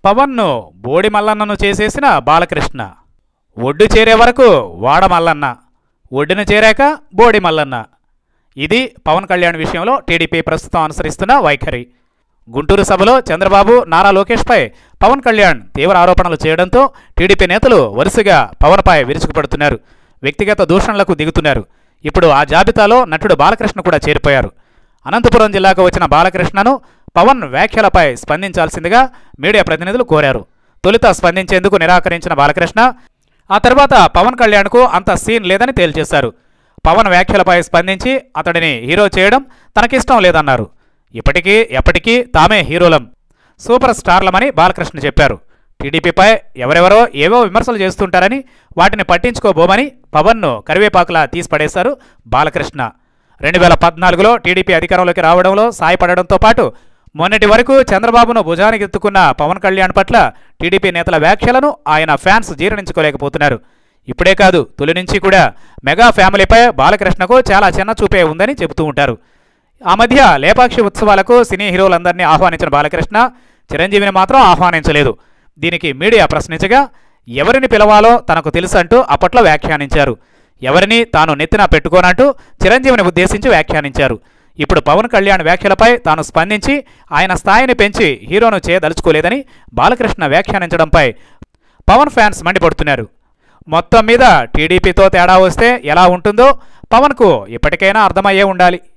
పవన్ను బోడి మల్లన్నను చేసేసిన బాలకృష్ణ ఒడ్డు చేరే వరకు వాడ మల్లన్న ఒడ్డున చేరాక బోడి మల్లన్న ఇది పవన్ కళ్యాణ్ విషయంలో టీడీపీ ప్రస్తుతం అనుసరిస్తున్న వైఖరి గుంటూరు సభలో చంద్రబాబు నారా లోకేష్పై పవన్ కళ్యాణ్ తీవ్ర ఆరోపణలు చేయడంతో టీడీపీ నేతలు వరుసగా పవన్పై విరుచుకుపడుతున్నారు వ్యక్తిగత దూషణలకు దిగుతున్నారు ఇప్పుడు ఆ జాబితాలో నటుడు బాలకృష్ణ కూడా చేరిపోయారు అనంతపురం జిల్లాకు వచ్చిన బాలకృష్ణను పవన్ వ్యాఖ్యలపై స్పందించాల్సిందిగా మీడియా ప్రతినిధులు కోరారు తొలుత స్పందించేందుకు నిరాకరించిన బాలకృష్ణ ఆ తర్వాత పవన్ కళ్యాణ్కు అంత సీన్ లేదని తేల్చేశారు పవన్ వ్యాఖ్యలపై స్పందించి అతడిని హీరో చేయడం తనకిష్టం లేదన్నారు ఇప్పటికీ ఎప్పటికీ తామే హీరోలం సూపర్ స్టార్లమని బాలకృష్ణ చెప్పారు టీడీపీపై ఎవరెవరో ఏవో విమర్శలు చేస్తుంటారని వాటిని పట్టించుకోబోమని పవన్ను కరివేపాకులా తీసిపడేశారు బాలకృష్ణ రెండు వేల పద్నాలుగులో టీడీపీ అధికారంలోకి రావడంలో సాయపడడంతో పాటు మొన్నటి వరకు చంద్రబాబును భుజానికి ఎత్తుకున్న పవన్ కళ్యాణ్ పట్ల టీడీపీ నేతల వ్యాఖ్యలను ఆయన ఫ్యాన్స్ జీర్ణించుకోలేకపోతున్నారు ఇప్పుడే కాదు తొలి నుంచి కూడా మెగా ఫ్యామిలీపై బాలకృష్ణకు చాలా చిన్న చూపే ఉందని చెబుతూ ఉంటారు ఆ మధ్య లేపాక్షి ఉత్సవాలకు సినీ హీరోలందరినీ ఆహ్వానించిన బాలకృష్ణ చిరంజీవిని మాత్రం ఆహ్వానించలేదు దీనికి మీడియా ప్రశ్నించగా ఎవరిని పిలవాలో తనకు తెలుసంటూ అప్పట్లో వ్యాఖ్యానించారు ఎవరిని తాను నెత్తిన పెట్టుకోనంటూ చిరంజీవిని ఉద్దేశించి వ్యాఖ్యానించారు ఇప్పుడు పవన్ కళ్యాణ్ వ్యాఖ్యలపై తాను స్పందించి ఆయన స్థాయిని పెంచి హీరోను చేయదలుచుకోలేదని బాలకృష్ణ వ్యాఖ్యానించడంపై పవన్ ఫ్యాన్స్ మండిపడుతున్నారు మొత్తం మీద టీడీపీతో తేడా వస్తే ఎలా ఉంటుందో పవన్కు ఇప్పటికైనా అర్థమయ్యే ఉండాలి